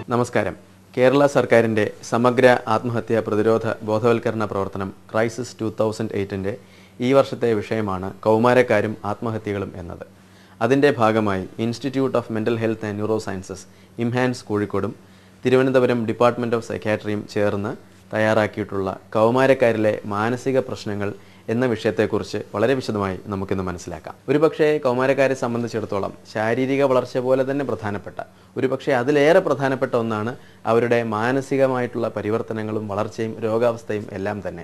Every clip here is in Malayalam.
നമസ്കാരം കേരള സർക്കാരിൻ്റെ സമഗ്ര ആത്മഹത്യാ പ്രതിരോധ ബോധവൽക്കരണ പ്രവർത്തനം ക്രൈസിസ് ടു തൗസൻഡ് എയ്റ്റിൻ്റെ ഈ വർഷത്തെ വിഷയമാണ് കൗമാരക്കാരും ആത്മഹത്യകളും എന്നത് അതിൻ്റെ ഭാഗമായി institute of mental health and neuro sciences IMHANS കോഴിക്കോടും തിരുവനന്തപുരം ഡിപ്പാർട്ട്മെൻറ്റ് ഓഫ് സൈക്കാട്രിയും ചേർന്ന് തയ്യാറാക്കിയിട്ടുള്ള കൗമാരക്കാരിലെ മാനസിക പ്രശ്നങ്ങൾ എന്ന വിഷയത്തെക്കുറിച്ച് വളരെ വിശദമായി നമുക്കിന്ന് മനസ്സിലാക്കാം ഒരുപക്ഷെ കൗമാരക്കാരെ സംബന്ധിച്ചിടത്തോളം ശാരീരിക വളർച്ച പോലെ തന്നെ പ്രധാനപ്പെട്ട ഒരുപക്ഷെ അതിലേറെ പ്രധാനപ്പെട്ട ഒന്നാണ് അവരുടെ മാനസികമായിട്ടുള്ള പരിവർത്തനങ്ങളും വളർച്ചയും രോഗാവസ്ഥയും എല്ലാം തന്നെ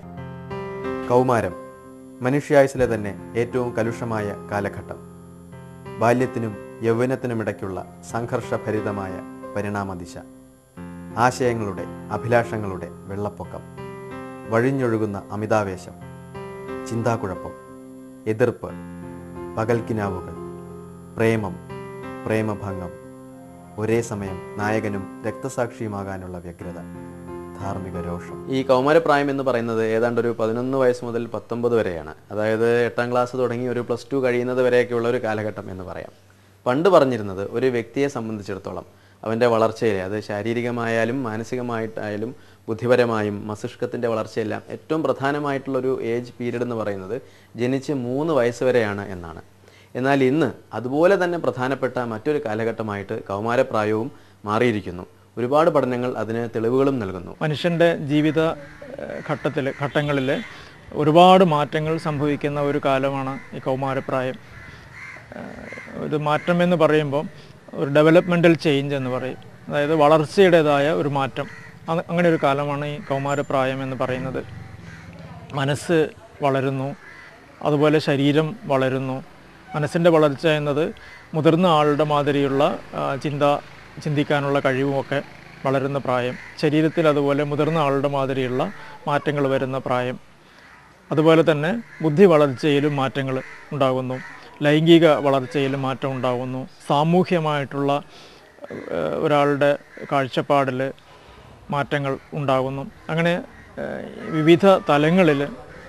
കൗമാരം മനുഷ്യായുസിലെ തന്നെ ഏറ്റവും കലുഷമായ കാലഘട്ടം ബാല്യത്തിനും യൗവനത്തിനുമിടയ്ക്കുള്ള സംഘർഷഭരിതമായ പരിണാമദിശ ആശയങ്ങളുടെ അഭിലാഷങ്ങളുടെ വെള്ളപ്പൊക്കം വഴിഞ്ഞൊഴുകുന്ന അമിതാവേശം ചിന്താക്കുഴപ്പം എതിർപ്പ് പകൽക്കിനാവുകൾ പ്രേമം പ്രേമഭംഗം ഒരേ സമയം നായകനും രക്തസാക്ഷിയുമാകാനുള്ള വ്യഗ്രത ധാർമ്മിക രോഷം ഈ കൗമാരപ്രായം എന്ന് പറയുന്നത് ഏതാണ്ട് ഒരു പതിനൊന്ന് വയസ്സ് മുതൽ പത്തൊമ്പത് വരെയാണ് അതായത് എട്ടാം ക്ലാസ് തുടങ്ങി ഒരു പ്ലസ് ടു കഴിയുന്നത് വരെയൊക്കെയുള്ള ഒരു കാലഘട്ടം എന്ന് പറയാം പണ്ട് പറഞ്ഞിരുന്നത് ഒരു വ്യക്തിയെ സംബന്ധിച്ചിടത്തോളം അവൻ്റെ വളർച്ചയിലെ അത് ശാരീരികമായാലും മാനസികമായിട്ടായാലും ബുദ്ധിപരമായും മസ്തിഷ്കത്തിൻ്റെ വളർച്ചയെല്ലാം ഏറ്റവും പ്രധാനമായിട്ടുള്ളൊരു ഏജ് പീരീഡ് എന്ന് പറയുന്നത് ജനിച്ച് മൂന്ന് വയസ്സ് വരെയാണ് എന്നാണ് എന്നാൽ ഇന്ന് അതുപോലെ തന്നെ പ്രധാനപ്പെട്ട മറ്റൊരു കാലഘട്ടമായിട്ട് കൗമാരപ്രായവും മാറിയിരിക്കുന്നു ഒരുപാട് പഠനങ്ങൾ അതിന് തെളിവുകളും നൽകുന്നു മനുഷ്യൻ്റെ ജീവിത ഘട്ടത്തിൽ ഘട്ടങ്ങളിൽ ഒരുപാട് മാറ്റങ്ങൾ സംഭവിക്കുന്ന ഒരു കാലമാണ് ഈ കൗമാരപ്രായം ഏഹ് ഒരു മാറ്റം എന്ന് പറയുമ്പോൾ ഒരു ഡെവലപ്മെൻ്റൽ ചേഞ്ച് എന്ന് പറയും അതായത് വളർച്ചയുടേതായ ഒരു മാറ്റം അത് അങ്ങനെ ഒരു കാലമാണ് ഈ കൗമാരപ്രായം എന്ന് പറയുന്നത് മനസ്സ് വളരുന്നു അതുപോലെ ശരീരം വളരുന്നു മനസ്സിൻ്റെ വളർച്ച എന്നത് മുതിർന്ന ആളുടെ മാതിരിയുള്ള ആ, ചിന്ത ചിന്തിക്കാനുള്ള കഴിവുമൊക്കെ വളരുന്ന പ്രായം ശരീരത്തിൽ അതുപോലെ മുതിർന്ന ആളുടെ മാതിരിയുള്ള മാറ്റങ്ങൾ വരുന്ന പ്രായം അതുപോലെ തന്നെ ബുദ്ധി വളർച്ചയിലും മാറ്റങ്ങൾ ഉണ്ടാകുന്നു ലൈംഗിക വളർച്ചയിലും മാറ്റം ഉണ്ടാകുന്നു സാമൂഹ്യമായിട്ടുള്ള ഏഹ്, ഒരാളുടെ കാഴ്ചപ്പാടിൽ മാറ്റങ്ങൾ ഉണ്ടാകുന്നു അങ്ങനെ ഏഹ്, വിവിധ തലങ്ങളിൽ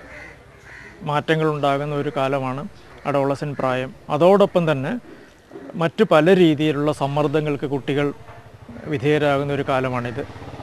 മാറ്റങ്ങൾ ഉണ്ടാകുന്ന ഒരു കാലമാണ് അഡോളസൻ പ്രായം അതോടൊപ്പം തന്നെ മറ്റു പല രീതിയിലുള്ള സമ്മർദ്ദങ്ങൾക്ക് കുട്ടികൾ വിധേയരാകുന്ന ഒരു കാലമാണിത്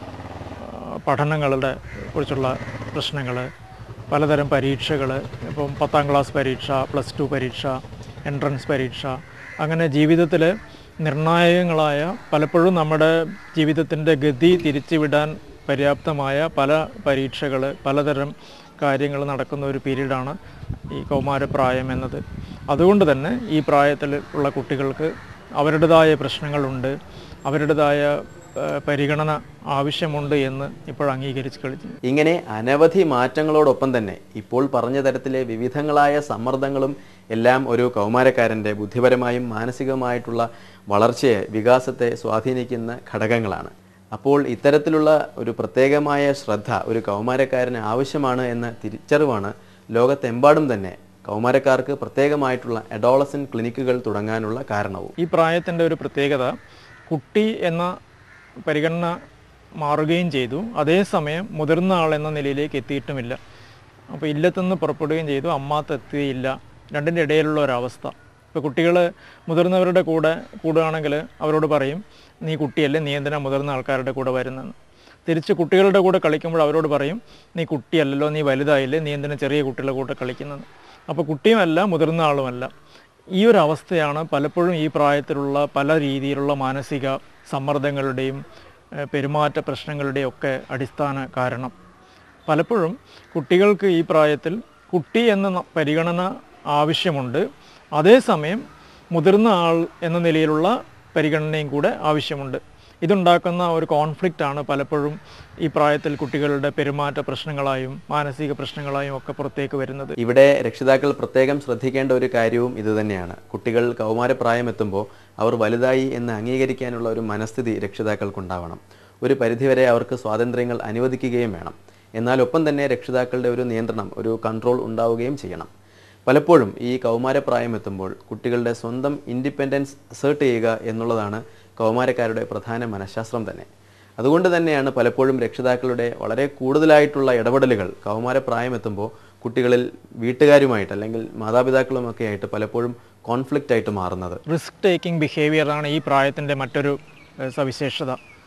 ആ, പഠനങ്ങളുടെ കുറിച്ചുള്ള പ്രശ്നങ്ങൾ പലതരം പരീക്ഷകൾ ഇപ്പം പത്താം ക്ലാസ് പരീക്ഷ പ്ലസ് ടു പരീക്ഷ എൻട്രൻസ് പരീക്ഷ അങ്ങനെ ജീവിതത്തിൽ നിർണായകങ്ങളായ പലപ്പോഴും നമ്മുടെ ജീവിതത്തിൻ്റെ ഗതി തിരിച്ചുവിടാൻ പര്യാപ്തമായ പല പരീക്ഷകൾ പലതരം കാര്യങ്ങൾ നടക്കുന്ന ഒരു പീരീഡാണ് ഈ കൗമാരപ്രായം എന്നത് അതുകൊണ്ട് തന്നെ ഈ പ്രായത്തിൽ ഉള്ള കുട്ടികൾക്ക് അവരുടേതായ പ്രശ്നങ്ങളുണ്ട് അവരുടേതായ ആ, പരിഗണന ആവശ്യമുണ്ട് എന്ന് ഇപ്പോൾ അംഗീകരിച്ച് കളിച്ചു ഇങ്ങനെ അനവധി മാറ്റങ്ങളോടൊപ്പം തന്നെ ഇപ്പോൾ പറഞ്ഞ തരത്തിലെ വിവിധങ്ങളായ സമ്മർദ്ദങ്ങളും എല്ലാം ഒരു കൗമാരക്കാരൻ്റെ ബുദ്ധിപരമായും മാനസികമായിട്ടുള്ള വളർച്ചയെ വികാസത്തെ സ്വാധീനിക്കുന്ന ഘടകങ്ങളാണ് അപ്പോൾ ഇത്തരത്തിലുള്ള ഒരു പ്രത്യേകമായ ശ്രദ്ധ ഒരു കൗമാരക്കാരന് ആവശ്യമാണ് എന്ന തിരിച്ചറിവാണ് ലോകത്തെമ്പാടും തന്നെ കൗമാരക്കാർക്ക് പ്രത്യേകമായിട്ടുള്ള അഡോളസൻ ക്ലിനിക്കുകൾ തുടങ്ങാനുള്ള കാരണവും ഈ പ്രായത്തിൻ്റെ ഒരു പ്രത്യേകത കുട്ടി എന്ന പരിഗണന മാറുകയും ചെയ്തു അതേസമയം മുതിർന്ന ആൾ എന്ന നിലയിലേക്ക് എത്തിയിട്ടുമില്ല അപ്പോൾ ഇല്ലത്തുനിന്ന് പുറപ്പെടുകയും ചെയ്തു അമ്മാത്ത് എത്തുകയില്ല രണ്ടിൻ്റെ ഇടയിലുള്ള ഒരവസ്ഥ ഇപ്പോൾ കുട്ടികൾ മുതിർന്നവരുടെ കൂടെ കൂടുകയാണെങ്കിൽ അവരോട് പറയും നീ കുട്ടിയല്ലേ നീ എന്തിനാ മുതിർന്ന ആൾക്കാരുടെ കൂടെ വരുന്നതെന്ന് തിരിച്ച് കുട്ടികളുടെ കൂടെ കളിക്കുമ്പോൾ അവരോട് പറയും നീ കുട്ടിയല്ലല്ലോ നീ വലുതായില്ലേ നീ എന്തിനാ ചെറിയ കുട്ടികളുടെ കൂടെ കളിക്കുന്നത് അപ്പോൾ കുട്ടിയുമല്ല മുതിർന്ന ആളുമല്ല ഈ ഒരു അവസ്ഥയാണ് പലപ്പോഴും ഈ പ്രായത്തിലുള്ള പല രീതിയിലുള്ള മാനസിക സമ്മർദ്ദങ്ങളുടെയും ഏഹ്, പെരുമാറ്റ പ്രശ്നങ്ങളുടെയും ഒക്കെ അടിസ്ഥാന കാരണം പലപ്പോഴും കുട്ടികൾക്ക് ഈ പ്രായത്തിൽ കുട്ടി എന്ന ന- പരിഗണന ആവശ്യമുണ്ട് അതേസമയം മുതിർന്ന ആൾ എന്ന നിലയിലുള്ള പരിഗണനയും കൂടെ ആവശ്യമുണ്ട് ഇതുണ്ടാക്കുന്ന ഒരു കോൺഫ്ലിക്റ്റ് ആണ് പലപ്പോഴും ഈ പ്രായത്തിൽ കുട്ടികളുടെ പെരുമാറ്റ പ്രശ്നങ്ങളായും മാനസിക പ്രശ്നങ്ങളായും ഒക്കെ പുറത്തേക്ക് വരുന്നത് ഇവിടെ രക്ഷിതാക്കൾ പ്രത്യേകം ശ്രദ്ധിക്കേണ്ട ഒരു കാര്യവും ഇതുതന്നെയാണ് കുട്ടികൾ കൗമാരപ്രായം എത്തുമ്പോൾ അവർ വലുതായി എന്ന് അംഗീകരിക്കാനുള്ള ഒരു മനസ്ഥിതി രക്ഷിതാക്കൾക്കുണ്ടാവണം ഒരു പരിധിവരെ അവർക്ക് സ്വാതന്ത്ര്യങ്ങൾ അനുവദിക്കുകയും വേണം എന്നാൽ ഒപ്പം തന്നെ രക്ഷിതാക്കളുടെ ഒരു നിയന്ത്രണം ഒരു കൺട്രോൾ ഉണ്ടാവുകയും ചെയ്യണം പലപ്പോഴും ഈ കൗമാരപ്രായം എത്തുമ്പോൾ കുട്ടികളുടെ സ്വന്തം ഇൻഡിപെൻഡൻസ് അസേർട്ട് ചെയ്യുക എന്നുള്ളതാണ് കൗമാരക്കാരുടെ പ്രധാന മനഃശാസ്ത്രം തന്നെ അതുകൊണ്ട് തന്നെയാണ് പലപ്പോഴും രക്ഷിതാക്കളുടെ വളരെ കൂടുതലായിട്ടുള്ള ഇടപെടലുകൾ കൗമാരപ്രായം എത്തുമ്പോൾ കുട്ടികളിൽ വീട്ടുകാരുമായിട്ട് അല്ലെങ്കിൽ മാതാപിതാക്കളുമൊക്കെ ആയിട്ട് പലപ്പോഴും കോൺഫ്ലിക്റ്റ് ആയിട്ട് മാറുന്നത് റിസ്ക് ടേക്കിംഗ് ബിഹേവിയറാണ് ഈ പ്രായത്തിൻ്റെ മറ്റൊരു ഏഹ്, സവിശേഷത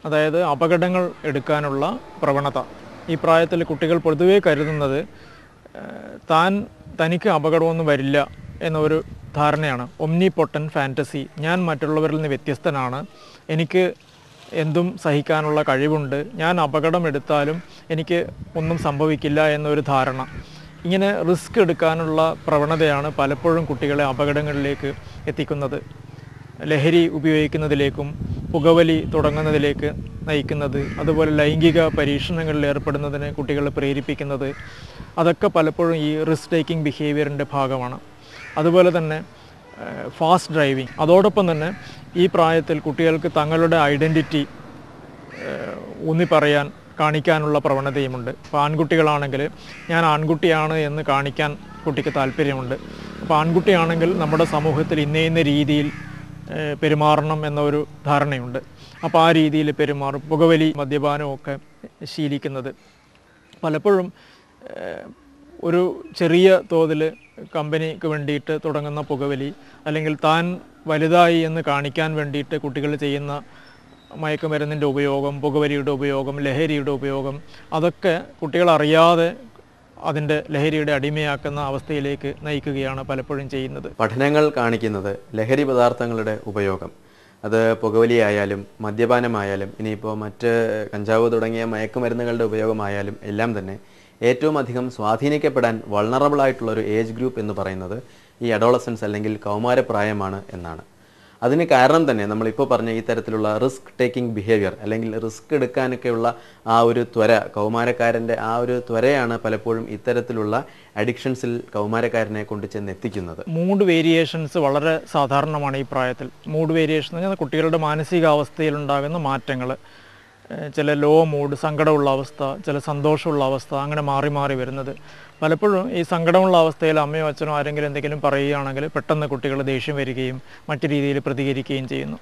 അതായത് അപകടങ്ങൾ എടുക്കാനുള്ള പ്രവണത ഈ പ്രായത്തിൽ കുട്ടികൾ പൊതുവേ കരുതുന്നത് ഏഹ്, താൻ തനിക്ക് അപകടമൊന്നും വരില്ല എന്നൊരു ധാരണയാണ് ഒമ്നി പൊട്ടൻ ഫാൻറ്റസി ഞാൻ മറ്റുള്ളവരിൽ നിന്ന് വ്യത്യസ്തനാണ് എനിക്ക് എന്തും സഹിക്കാനുള്ള കഴിവുണ്ട് ഞാൻ അപകടം എടുത്താലും എനിക്ക് ഒന്നും സംഭവിക്കില്ല എന്നൊരു ധാരണ ഇങ്ങനെ റിസ്ക് എടുക്കാനുള്ള പ്രവണതയാണ് പലപ്പോഴും കുട്ടികളെ അപകടങ്ങളിലേക്ക് എത്തിക്കുന്നത് ലഹരി ഉപയോഗിക്കുന്നതിലേക്കും പുകവലി തുടങ്ങുന്നതിലേക്ക് നയിക്കുന്നത് അതുപോലെ ലൈംഗിക പരീക്ഷണങ്ങളിൽ ഏർപ്പെടുന്നതിന് കുട്ടികളെ പ്രേരിപ്പിക്കുന്നത് അതൊക്കെ പലപ്പോഴും ഈ റിസ്ക് ടേക്കിംഗ് ബിഹേവിയറിൻ്റെ ഭാഗമാണ് അതുപോലെ തന്നെ ഫാസ്റ്റ് ഡ്രൈവിംഗ് അതോടൊപ്പം തന്നെ ഈ പ്രായത്തിൽ കുട്ടികൾക്ക് തങ്ങളുടെ ഐഡൻറ്റിറ്റി ഊന്നി പറയാൻ കാണിക്കാനുള്ള പ്രവണതയുമുണ്ട് ഇപ്പോൾ ആൺകുട്ടികളാണെങ്കിൽ ഞാൻ ആൺകുട്ടിയാണ് എന്ന് കാണിക്കാൻ കുട്ടിക്ക് താല്പര്യമുണ്ട് അപ്പോൾ ആൺകുട്ടിയാണെങ്കിൽ നമ്മുടെ സമൂഹത്തിൽ ഇന്ന ഇന്ന രീതിയിൽ ഏഹ്, പെരുമാറണം എന്നൊരു ധാരണയുണ്ട് അപ്പോൾ ആ രീതിയിൽ പെരുമാറും പുകവലി മദ്യപാനവും ഒക്കെ ശീലിക്കുന്നത് പലപ്പോഴും ഏഹ്, ഒരു ചെറിയ തോതിൽ കമ്പനിക്ക് വേണ്ടിയിട്ട് തുടങ്ങുന്ന പുകവലി അല്ലെങ്കിൽ താൻ വലുതായി എന്ന് കാണിക്കാൻ വേണ്ടിയിട്ട് കുട്ടികൾ ചെയ്യുന്ന മയക്കുമരുന്നിൻ്റെ ഉപയോഗം പുകവലിയുടെ ഉപയോഗം ലഹരിയുടെ ഉപയോഗം അതൊക്കെ കുട്ടികൾ അറിയാതെ അതിൻ്റെ ലഹരിയുടെ അടിമയാക്കുന്ന അവസ്ഥയിലേക്ക് നയിക്കുകയാണ് പലപ്പോഴും ചെയ്യുന്നത് പഠനങ്ങൾ കാണിക്കുന്നത് ലഹരി പദാർത്ഥങ്ങളുടെ ഉപയോഗം അത് പുകവലിയായാലും മദ്യപാനമായാലും ഇനിയിപ്പോൾ മറ്റ് കഞ്ചാവ് തുടങ്ങിയ മയക്കുമരുന്നുകളുടെ ഉപയോഗമായാലും എല്ലാം തന്നെ ഏറ്റവും അധികം സ്വാധീനിക്കപ്പെടാൻ വൾണറബിൾ ആയിട്ടുള്ള ഒരു ഏജ് ഗ്രൂപ്പ് എന്ന് പറയുന്നത് ഈ അഡോളസൻസ് അല്ലെങ്കിൽ കൗമാരപ്രായമാണ് എന്നാണ് അതിന് കാരണം തന്നെ നമ്മളിപ്പോൾ പറഞ്ഞ ഈ തരത്തിലുള്ള റിസ്ക് ടേക്കിംഗ് ബിഹേവിയർ അല്ലെങ്കിൽ റിസ്ക് എടുക്കാനൊക്കെയുള്ള ആ ഒരു ത്വര കൗമാരക്കാരൻ്റെ ആ ഒരു ത്വരയാണ് പലപ്പോഴും ഇത്തരത്തിലുള്ള അഡിക്ഷൻസിൽ കൗമാരക്കാരനെ കൊണ്ട് ചെന്ന് എത്തിക്കുന്നത് മൂഡ് വേരിയേഷൻസ് വളരെ സാധാരണമാണ് ഈ പ്രായത്തിൽ മൂഡ് വേരിയേഷൻ എന്ന് പറഞ്ഞാൽ കുട്ടികളുടെ മാനസികാവസ്ഥയിൽ ഉണ്ടാകുന്ന മാറ്റങ്ങൾ ചില ലോ മൂഡ് സങ്കടമുള്ള അവസ്ഥ ചില സന്തോഷമുള്ള അവസ്ഥ അങ്ങനെ മാറി മാറി വരുന്നത് പലപ്പോഴും ഈ സങ്കടമുള്ള അവസ്ഥയിൽ അമ്മയോ അച്ഛനോ ആരെങ്കിലും എന്തെങ്കിലും പറയുകയാണെങ്കിൽ പെട്ടെന്ന് കുട്ടികൾ ദേഷ്യം വരികയും മറ്റു രീതിയിൽ പ്രതികരിക്കുകയും ചെയ്യുന്നു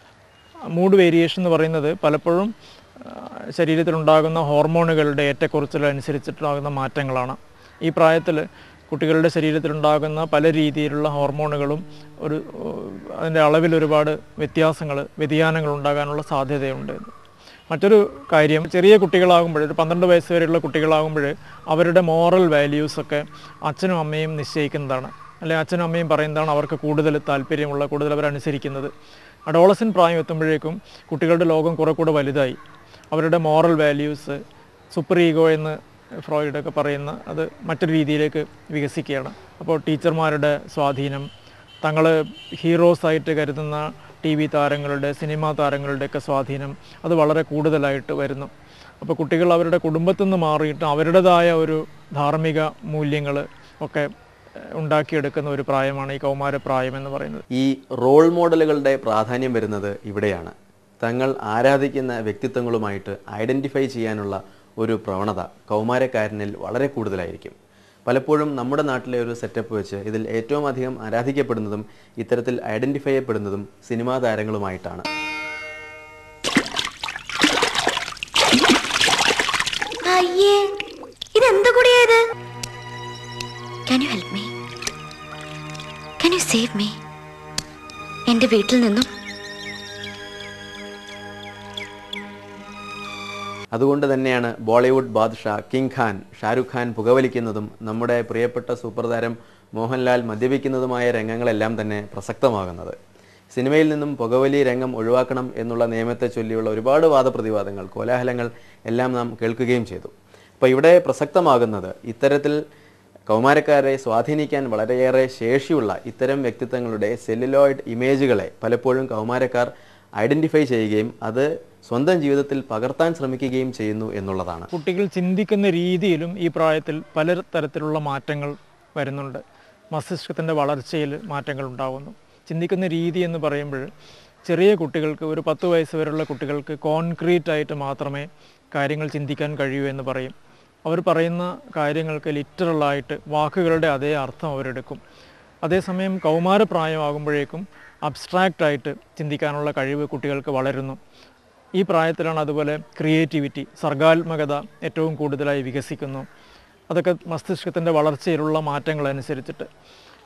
മൂഡ് വേരിയേഷൻ എന്ന് പറയുന്നത് പലപ്പോഴും ആ, ശരീരത്തിലുണ്ടാകുന്ന ഹോർമോണുകളുടെ ഏറ്റക്കുറച്ചിലനുസരിച്ചിട്ടുണ്ടാകുന്ന മാറ്റങ്ങളാണ് ഈ പ്രായത്തിൽ കുട്ടികളുടെ ശരീരത്തിലുണ്ടാകുന്ന പല രീതിയിലുള്ള ഹോർമോണുകളും ഒരു അതിൻ്റെ അളവിൽ ഒരുപാട് വ്യത്യാസങ്ങൾ വ്യതിയാനങ്ങൾ ഉണ്ടാകാനുള്ള സാധ്യതയുണ്ട് മറ്റൊരു കാര്യം ചെറിയ കുട്ടികളാകുമ്പോൾ ഒരു പന്ത്രണ്ട് വയസ്സ് വരെയുള്ള കുട്ടികളാകുമ്പോൾ അവരുടെ മോറൽ വാല്യൂസൊക്കെ അച്ഛനും അമ്മയും നിശ്ചയിക്കുന്നതാണ് അല്ലെങ്കിൽ അച്ഛനും അമ്മയും പറയുന്നതാണ് അവർക്ക് കൂടുതൽ താല്പര്യമുള്ള കൂടുതൽ അവർ അനുസരിക്കുന്നത് അഡോളസൻ പ്രായം എത്തുമ്പോഴേക്കും കുട്ടികളുടെ ലോകം കുറെ കൂടെ വലുതായി അവരുടെ മോറൽ വാല്യൂസ് സൂപ്പർ ഈഗോ എന്ന് ഫ്രോയിഡൊക്കെ പറയുന്ന അത് മറ്റൊരു രീതിയിലേക്ക് വികസിക്കുകയാണ് അപ്പോൾ ടീച്ചർമാരുടെ സ്വാധീനം തങ്ങൾ ഹീറോസായിട്ട് കരുതുന്ന ടി വി താരങ്ങളുടെ സിനിമാ താരങ്ങളുടെയൊക്കെ സ്വാധീനം അത് വളരെ കൂടുതലായിട്ട് വരുന്നു അപ്പോൾ കുട്ടികൾ അവരുടെ കുടുംബത്തിൽ നിന്ന് മാറിയിട്ട് അവരുടേതായ ഒരു ധാർമ്മിക മൂല്യങ്ങൾ ഒക്കെ ഏഹ്, ഉണ്ടാക്കിയെടുക്കുന്ന ഒരു പ്രായമാണ് ഈ കൗമാരപ്രായം എന്ന് പറയുന്നത് ഈ റോൾ മോഡലുകളുടെ പ്രാധാന്യം വരുന്നത് ഇവിടെയാണ് തങ്ങൾ ആരാധിക്കുന്ന വ്യക്തിത്വങ്ങളുമായിട്ട് ഐഡൻറ്റിഫൈ ചെയ്യാനുള്ള ഒരു പ്രവണത കൗമാരക്കാരനിൽ വളരെ കൂടുതലായിരിക്കും പലപ്പോഴും നമ്മുടെ നാട്ടിലെ ഒരു സെറ്റപ്പ് വെച്ച് ഇതിൽ ഏറ്റവും അധികം ആരാധിക്കപ്പെടുന്നതും ഇത്തരത്തിൽ ഐഡൻറ്റിഫൈ ചെയ്യപ്പെടുന്നതും സിനിമാ താരങ്ങളുമായിട്ടാണ് അയ്യേ ഇതെന്ത് കൂടിയത് can you help me can you save me എൻ്റെ വീട്ടിൽ നിന്നും അതുകൊണ്ട് തന്നെയാണ് ബോളിവുഡ് ബാദ്ഷാ കിങ് ഖാൻ ഷാരുഖ് ഖാൻ പുകവലിക്കുന്നതും നമ്മുടെ പ്രിയപ്പെട്ട സൂപ്പർ താരം മോഹൻലാൽ മദ്യപിക്കുന്നതുമായ രംഗങ്ങളെല്ലാം തന്നെ പ്രസക്തമാകുന്നത് സിനിമയിൽ നിന്നും പുകവലി രംഗം ഒഴിവാക്കണം എന്നുള്ള നിയമത്തെ ചൊല്ലിയുള്ള ഒരുപാട് വാദപ്രതിവാദങ്ങൾ കോലാഹലങ്ങൾ എല്ലാം നാം കേൾക്കുകയും ചെയ്തു അപ്പോൾ ഇവിടെ പ്രസക്തമാകുന്നത് ഇത്തരത്തിൽ കൗമാരക്കാരെ സ്വാധീനിക്കാൻ വളരെയേറെ ശേഷിയുള്ള ഇത്തരം വ്യക്തിത്വങ്ങളുടെ സെല്ലുലോയിഡ് ഇമേജുകളെ പലപ്പോഴും കൗമാരക്കാർ ഐഡൻറ്റിഫൈ ചെയ്യുകയും അത് സ്വന്തം ജീവിതത്തിൽ പകർത്താൻ ശ്രമിക്കുകയും ചെയ്യുന്നു എന്നുള്ളതാണ് കുട്ടികൾ ചിന്തിക്കുന്ന രീതിയിലും ഈ പ്രായത്തിൽ പല തരത്തിലുള്ള മാറ്റങ്ങൾ വരുന്നുണ്ട് മസ്തിഷ്കത്തിൻ്റെ വളർച്ചയിൽ മാറ്റങ്ങൾ ഉണ്ടാകുന്നു ചിന്തിക്കുന്ന രീതി എന്ന് പറയുമ്പോൾ ചെറിയ കുട്ടികൾക്ക് ഒരു പത്ത് വയസ്സ് വരെയുള്ള കുട്ടികൾക്ക് കോൺക്രീറ്റ് ആയിട്ട് മാത്രമേ കാര്യങ്ങൾ ചിന്തിക്കാൻ കഴിയൂ എന്ന് പറയും അവർ പറയുന്ന കാര്യങ്ങൾക്ക് ലിറ്ററലായിട്ട് വാക്കുകളുടെ അതേ അർത്ഥം അവരെടുക്കും അതേസമയം കൗമാരപ്രായമാകുമ്പോഴേക്കും അബ്സ്ട്രാക്റ്റ് ആയിട്ട് ചിന്തിക്കാനുള്ള കഴിവ് കുട്ടികൾക്ക് വളരുന്നു ഈ പ്രായത്തിലാണ് അതുപോലെ ക്രിയേറ്റിവിറ്റി സർഗാത്മകത ഏറ്റവും കൂടുതലായി വികസിക്കുന്നു അതൊക്കെ മസ്തിഷ്കത്തിൻ്റെ വളർച്ചയിലുള്ള മാറ്റങ്ങൾ അനുസരിച്ചിട്ട്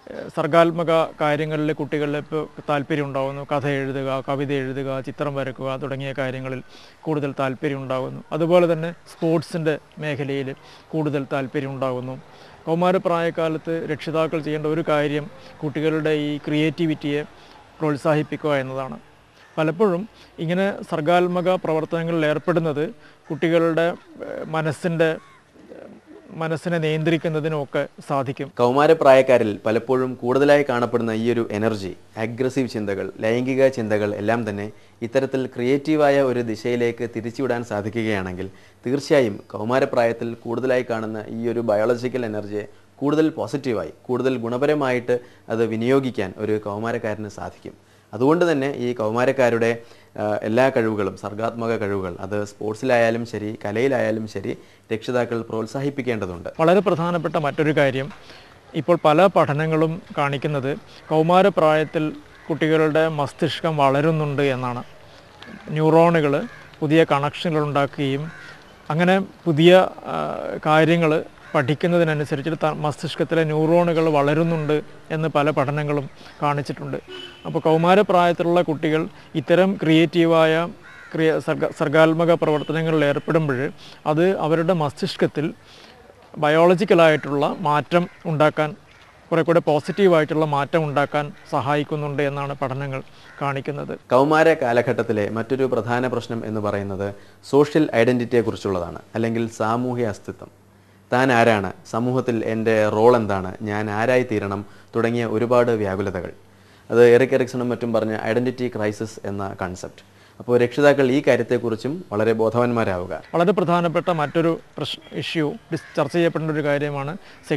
ഏഹ് സർഗാത്മക കാര്യങ്ങളിൽ കുട്ടികളിൽ ഇപ്പോൾ താല്പര്യം ഉണ്ടാകുന്നു കഥ എഴുതുക കവിത എഴുതുക ചിത്രം വരക്കുക തുടങ്ങിയ കാര്യങ്ങളിൽ കൂടുതൽ താല്പര്യം ഉണ്ടാകുന്നു അതുപോലെ തന്നെ സ്പോർട്സിൻ്റെ മേഖലയിൽ കൂടുതൽ താല്പര്യം ഉണ്ടാകുന്നു കൗമാരപ്രായക്കാലത്ത് രക്ഷിതാക്കൾ ചെയ്യേണ്ട ഒരു കാര്യം കുട്ടികളുടെ ഈ ക്രിയേറ്റിവിറ്റിയെ പ്രോത്സാഹിപ്പിക്കുക എന്നതാണ് പലപ്പോഴും ഇങ്ങനെ സർഗാത്മക പ്രവർത്തനങ്ങളിൽ ഏർപ്പെടുന്നത് കുട്ടികളുടെ ഏഹ് മനസ്സിൻ്റെ ഏഹ് മനസ്സിനെ നിയന്ത്രിക്കുന്നതിനുമൊക്കെ സാധിക്കും കൗമാരപ്രായക്കാരിൽ പലപ്പോഴും കൂടുതലായി കാണപ്പെടുന്ന ഈ ഒരു എനർജി അഗ്രസീവ് ചിന്തകൾ ലൈംഗിക ചിന്തകൾ എല്ലാം തന്നെ ഇത്തരത്തിൽ ക്രിയേറ്റീവായ ഒരു ദിശയിലേക്ക് തിരിച്ചുവിടാൻ സാധിക്കുകയാണെങ്കിൽ തീർച്ചയായും കൗമാരപ്രായത്തിൽ കൂടുതലായി കാണുന്ന ഈ ഒരു ബയോളജിക്കൽ എനർജിയെ കൂടുതൽ പോസിറ്റീവായി കൂടുതൽ ഗുണപരമായിട്ട് അത് വിനിയോഗിക്കാൻ ഒരു കൗമാരക്കാരന് സാധിക്കും അതുകൊണ്ട് തന്നെ ഈ കൗമാരക്കാരുടെ ആ, എല്ലാ കഴിവുകളും സർഗാത്മക കഴിവുകൾ അത് സ്പോർട്സിലായാലും ശരി കലയിലായാലും ശരി രക്ഷിതാക്കൾ പ്രോത്സാഹിപ്പിക്കേണ്ടതുണ്ട് വളരെ പ്രധാനപ്പെട്ട മറ്റൊരു കാര്യം ഇപ്പോൾ പല പഠനങ്ങളും കാണിക്കുന്നത് കൗമാരപ്രായത്തിൽ കുട്ടികളുടെ മസ്തിഷ്കം വളരുന്നുണ്ട് എന്നാണ് ന്യൂറോണുകൾ പുതിയ കണക്ഷനുകൾ ഉണ്ടാക്കുകയും അങ്ങനെ പുതിയ കാര്യങ്ങൾ പഠിക്കുന്നതിനനുസരിച്ച് ത- മസ്തിഷ്കത്തിലെ ന്യൂറോണുകൾ വളരുന്നുണ്ട് എന്ന് പല പഠനങ്ങളും കാണിച്ചിട്ടുണ്ട് അപ്പോൾ കൗമാരപ്രായത്തിലുള്ള കുട്ടികൾ ഇത്തരം ക്രിയേറ്റീവായ ക്രിയ സർഗ സർഗാത്മക പ്രവർത്തനങ്ങളിൽ ഏർപ്പെടുമ്പോൾ അത് അവരുടെ മസ്തിഷ്കത്തിൽ ബയോളജിക്കലായിട്ടുള്ള മാറ്റം ഉണ്ടാക്കാൻ കുറെ കൂടെ പോസിറ്റീവായിട്ടുള്ള മാറ്റം ഉണ്ടാക്കാൻ സഹായിക്കുന്നുണ്ട് എന്നാണ് പഠനങ്ങൾ കാണിക്കുന്നത് കൗമാര കാലഘട്ടത്തിലെ മറ്റൊരു പ്രധാന പ്രശ്നം എന്ന് പറയുന്നത് സോഷ്യൽ ഐഡൻറ്റിറ്റിയെക്കുറിച്ചുള്ളതാണ് അല്ലെങ്കിൽ സാമൂഹ്യ അസ്തിത്വം താൻ ആരാണ് സമൂഹത്തിൽ എൻ്റെ റോൾ എന്താണ് ഞാൻ ആരായി തീരണം തുടങ്ങിയ ഒരുപാട് വ്യാകുലതകൾ അത് എറിക് എറിക്സണും മറ്റും പറഞ്ഞ ഐഡൻറ്റിറ്റി ക്രൈസിസ് എന്ന കൺസെപ്റ്റ് അപ്പോൾ രക്ഷിതാക്കൾ ഈ കാര്യത്തെക്കുറിച്ചും വളരെ ബോധവാന്മാരാവുക വളരെ പ്രധാനപ്പെട്ട മറ്റൊരു പ്രശ് ഇഷ്യൂ ഡിസ് ചർച്ച ചെയ്യപ്പെടേണ്ട ഒരു കാര്യമാണ്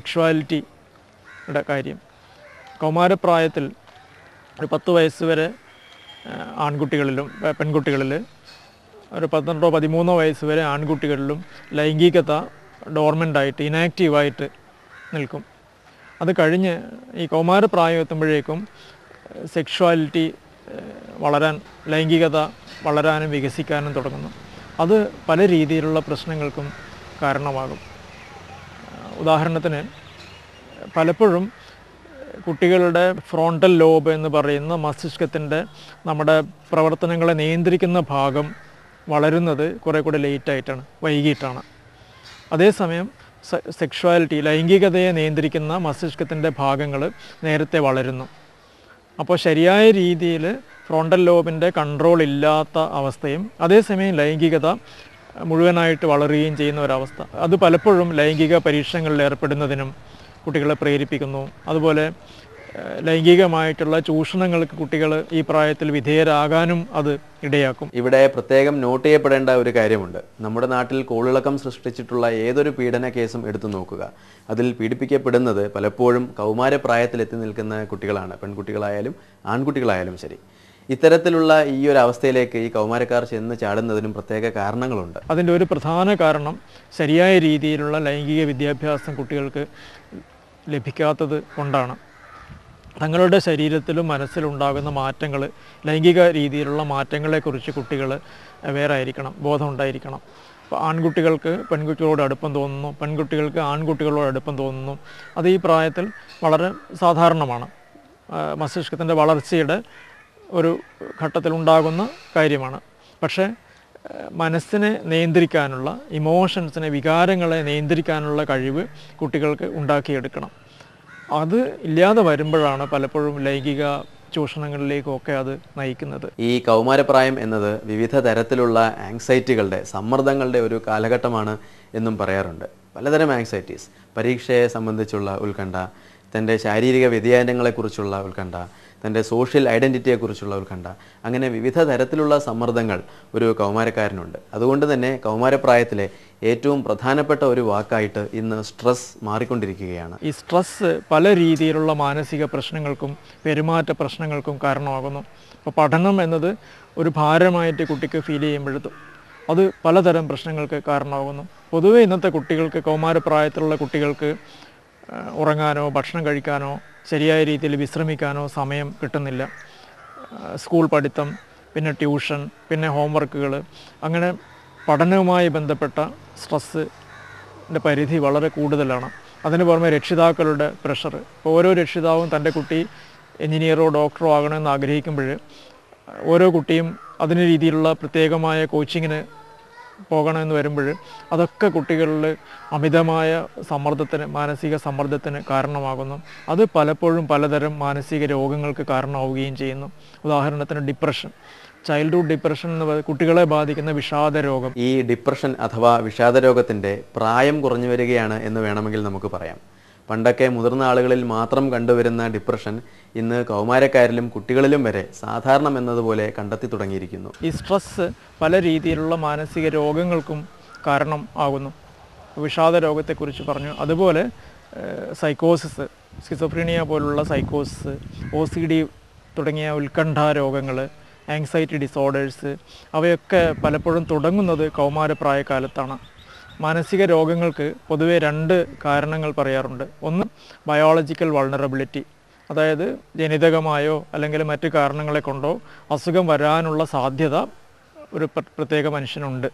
സെക്ഷുവാലിറ്റിയുടെ കാര്യം കൗമാരപ്രായത്തിൽ ഒരു പത്ത് വയസ്സ് വരെ ആ, ആൺകുട്ടികളിലും പെ- പെൺകുട്ടികളിൽ ഒരു പന്ത്രണ്ടോ പതിമൂന്നോ വയസ്സ് വരെ ആൺകുട്ടികളിലും ലൈംഗികത ഡോർമെൻ്റായിട്ട് ഇനാക്റ്റീവായിട്ട് നിൽക്കും അത് കഴിഞ്ഞ് ഈ കൗമാരപ്രായം എത്തുമ്പോഴേക്കും സെക്ഷുവാലിറ്റി വളരാൻ ലൈംഗികത വളരാനും വികസിക്കാനും തുടങ്ങുന്നു അത് പല രീതിയിലുള്ള പ്രശ്നങ്ങൾക്കും കാരണമാകും ആ, ഉദാഹരണത്തിന് പലപ്പോഴും കുട്ടികളുടെ ഫ്രോണ്ടൽ ലോബ് എന്ന് പറയുന്ന മസ്തിഷ്കത്തിൻ്റെ നമ്മുടെ പ്രവർത്തനങ്ങളെ നിയന്ത്രിക്കുന്ന ഭാഗം വളരുന്നത് കുറേ കൂടെ ലേറ്റായിട്ടാണ് വൈകിട്ടാണ് അതേസമയം സെ- സെക്ഷുവാലിറ്റി ലൈംഗികതയെ നിയന്ത്രിക്കുന്ന മസ്തിഷ്കത്തിൻ്റെ ഭാഗങ്ങൾ നേരത്തെ വളരുന്നു അപ്പോൾ ശരിയായ രീതിയിൽ ഫ്രോണ്ടൽ ലോബിൻ്റെ കൺട്രോൾ ഇല്ലാത്ത അവസ്ഥയും അതേസമയം ലൈംഗികത മുഴുവനായിട്ട് വളരുകയും ചെയ്യുന്ന ഒരവസ്ഥ അത് പലപ്പോഴും ലൈംഗിക പരീക്ഷണങ്ങളിൽ ഏർപ്പെടുന്നതിനും കുട്ടികളെ പ്രേരിപ്പിക്കുന്നു അതുപോലെ ഏഹ്, ലൈംഗികമായിട്ടുള്ള ചൂഷണങ്ങൾക്ക് കുട്ടികൾ ഈ പ്രായത്തിൽ വിധേയരാകാനും അത് ഇടയാക്കും ഇവിടെ പ്രത്യേകം നോട്ട് ചെയ്യപ്പെടേണ്ട ഒരു കാര്യമുണ്ട് നമ്മുടെ നാട്ടിൽ കോളിളക്കം സൃഷ്ടിച്ചിട്ടുള്ള ഏതൊരു പീഡന കേസും എടുത്തു നോക്കുക അതിൽ പീഡിപ്പിക്കപ്പെടുന്നത് പലപ്പോഴും കൗമാരപ്രായത്തിൽ എത്തി നിൽക്കുന്ന കുട്ടികളാണ് പെൺകുട്ടികളായാലും ആൺകുട്ടികളായാലും ശരി ഇത്തരത്തിലുള്ള ഈ ഒരു അവസ്ഥയിലേക്ക് ഈ കൗമാരക്കാർ ചെന്ന് ചാടുന്നതിനും പ്രത്യേക കാരണങ്ങളുണ്ട് അതിൻ്റെ ഒരു പ്രധാന കാരണം ശരിയായ രീതിയിലുള്ള ലൈംഗിക വിദ്യാഭ്യാസം കുട്ടികൾക്ക് ലഭിക്കാത്തത് കൊണ്ടാണ് തങ്ങളുടെ ശരീരത്തിലും മനസ്സിലും ഉണ്ടാകുന്ന മാറ്റങ്ങൾ ലൈംഗിക രീതിയിലുള്ള മാറ്റങ്ങളെക്കുറിച്ച് കുട്ടികൾ അവെയർ ആയിരിക്കണം ബോധമുണ്ടായിരിക്കണം അപ്പോൾ ആൺകുട്ടികൾക്ക് പെൺകുട്ടികളോട് അടുപ്പം തോന്നുന്നു പെൺകുട്ടികൾക്ക് ആൺകുട്ടികളോട് അടുപ്പം തോന്നുന്നു അത് ഈ പ്രായത്തിൽ വളരെ സാധാരണമാണ് ആ, മസ്തിഷ്കത്തിൻ്റെ വളർച്ചയുടെ ഒരു ഘട്ടത്തിലുണ്ടാകുന്ന കാര്യമാണ് പക്ഷേ ഏഹ് മനസ്സിനെ നിയന്ത്രിക്കാനുള്ള ഇമോഷൻസിനെ വികാരങ്ങളെ നിയന്ത്രിക്കാനുള്ള കഴിവ് കുട്ടികൾക്ക് ഉണ്ടാക്കിയെടുക്കണം അത് ഇല്ലാതെ വരുമ്പോഴാണ് പലപ്പോഴും ലൈംഗിക ചൂഷണങ്ങളിലേക്കൊക്കെ അത് നയിക്കുന്നത് ഈ കൗമാരപ്രായം എന്നത് വിവിധ തരത്തിലുള്ള ആങ്സൈറ്റികളുടെ സമ്മർദ്ദങ്ങളുടെ ഒരു കാലഘട്ടമാണ് എന്നും പറയാറുണ്ട് പലതരം ആങ്സൈറ്റീസ് പരീക്ഷയെ സംബന്ധിച്ചുള്ള ഉത്കണ്ഠ തൻ്റെ ശാരീരിക വ്യതിയാനങ്ങളെക്കുറിച്ചുള്ള ഉത്കണ്ഠ തൻ്റെ സോഷ്യൽ ഐഡൻറ്റിറ്റിയെക്കുറിച്ചുള്ള ഉത്കണ്ഠ അങ്ങനെ വിവിധ തരത്തിലുള്ള സമ്മർദ്ദങ്ങൾ ഒരു കൗമാരക്കാരനുണ്ട് അതുകൊണ്ട് തന്നെ കൗമാരപ്രായത്തിലെ ഏറ്റവും പ്രധാനപ്പെട്ട ഒരു വാക്കായിട്ട് ഇന്ന് സ്ട്രെസ് മാറിക്കൊണ്ടിരിക്കുകയാണ് ഈ സ്ട്രെസ്സ് പല രീതിയിലുള്ള മാനസിക പ്രശ്നങ്ങൾക്കും പെരുമാറ്റ പ്രശ്നങ്ങൾക്കും കാരണമാകുന്നു അപ്പോൾ പഠനം എന്നത് ഒരു ഭാരമായിട്ട് കുട്ടിക്ക് ഫീൽ ചെയ്യുമ്പോഴത്തും അത് പലതരം പ്രശ്നങ്ങൾക്ക് കാരണമാകുന്നു പൊതുവേ ഇന്നത്തെ കുട്ടികൾക്ക് കൗമാരപ്രായത്തിലുള്ള കുട്ടികൾക്ക് ആ, ഉറങ്ങാനോ ഭക്ഷണം കഴിക്കാനോ ശരിയായ രീതിയിൽ വിശ്രമിക്കാനോ സമയം കിട്ടുന്നില്ല ആ, സ്കൂൾ പഠിത്തം പിന്നെ ട്യൂഷൻ പിന്നെ ഹോംവർക്കുകൾ അങ്ങനെ പഠനവുമായി ബന്ധപ്പെട്ട സ്ട്രെസ്സിൻ്റെ പരിധി വളരെ കൂടുതലാണ് അതിന് പുറമെ രക്ഷിതാക്കളുടെ പ്രഷർ ഇപ്പോൾ ഓരോ രക്ഷിതാവും തൻ്റെ കുട്ടി എഞ്ചിനീയറോ ഡോക്ടറോ ആകണമെന്ന് ആഗ്രഹിക്കുമ്പോൾ ഓരോ കുട്ടിയും അതിന് രീതിയിലുള്ള പ്രത്യേകമായ കോച്ചിങ്ങിന് പോകണമെന്ന് വരുമ്പോൾ അതൊക്കെ കുട്ടികളിൽ അമിതമായ സമ്മർദ്ദത്തിന് മാനസിക സമ്മർദ്ദത്തിന് കാരണമാകുന്നു അത് പലപ്പോഴും പലതരം മാനസിക രോഗങ്ങൾക്ക് കാരണമാവുകയും ചെയ്യുന്നു ഉദാഹരണത്തിന് ഡിപ്രഷൻ ചൈൽഡ്ഹുഡ് ഡിപ്രഷൻ എന്ന് പറയുന്നത് കുട്ടികളെ ബാധിക്കുന്ന വിഷാദ രോഗം ഈ ഡിപ്രഷൻ അഥവാ വിഷാദരോഗത്തിൻ്റെ പ്രായം കുറഞ്ഞു വരികയാണ് എന്ന് വേണമെങ്കിൽ നമുക്ക് പറയാം പണ്ടൊക്കെ മുതിർന്ന ആളുകളിൽ മാത്രം കണ്ടുവരുന്ന ഡിപ്രഷൻ ഇന്ന് കൗമാരക്കാരിലും കുട്ടികളിലും വരെ സാധാരണം എന്നതുപോലെ കണ്ടെത്തി തുടങ്ങിയിരിക്കുന്നു ഈ സ്ട്രെസ്സ് പല രീതിയിലുള്ള മാനസിക രോഗങ്ങൾക്കും കാരണം ആകുന്നു വിഷാദ രോഗത്തെക്കുറിച്ച് പറഞ്ഞു അതുപോലെ സൈക്കോസിസ് സ്കിസോഫ്രീനിയ പോലുള്ള സൈക്കോസിസ് ഒ സി ഡി തുടങ്ങിയ ഉത്കണ്ഠ രോഗങ്ങൾ ആങ്സൈറ്റി ഡിസോർഡേഴ്സ് അവയൊക്കെ പലപ്പോഴും തുടങ്ങുന്നത് കൗമാരപ്രായകാലത്താണ് മാനസിക രോഗങ്ങൾക്ക് പൊതുവെ രണ്ട് കാരണങ്ങൾ പറയാറുണ്ട് ഒന്ന് ബയോളജിക്കൽ വൾണറബിലിറ്റി അതായത് ജനിതകമായോ അല്ലെങ്കിൽ മറ്റു കാരണങ്ങളെ കൊണ്ടോ അസുഖം വരാനുള്ള സാധ്യത ഒരു പ്ര- പ്രത്യേക മനുഷ്യനുണ്ട്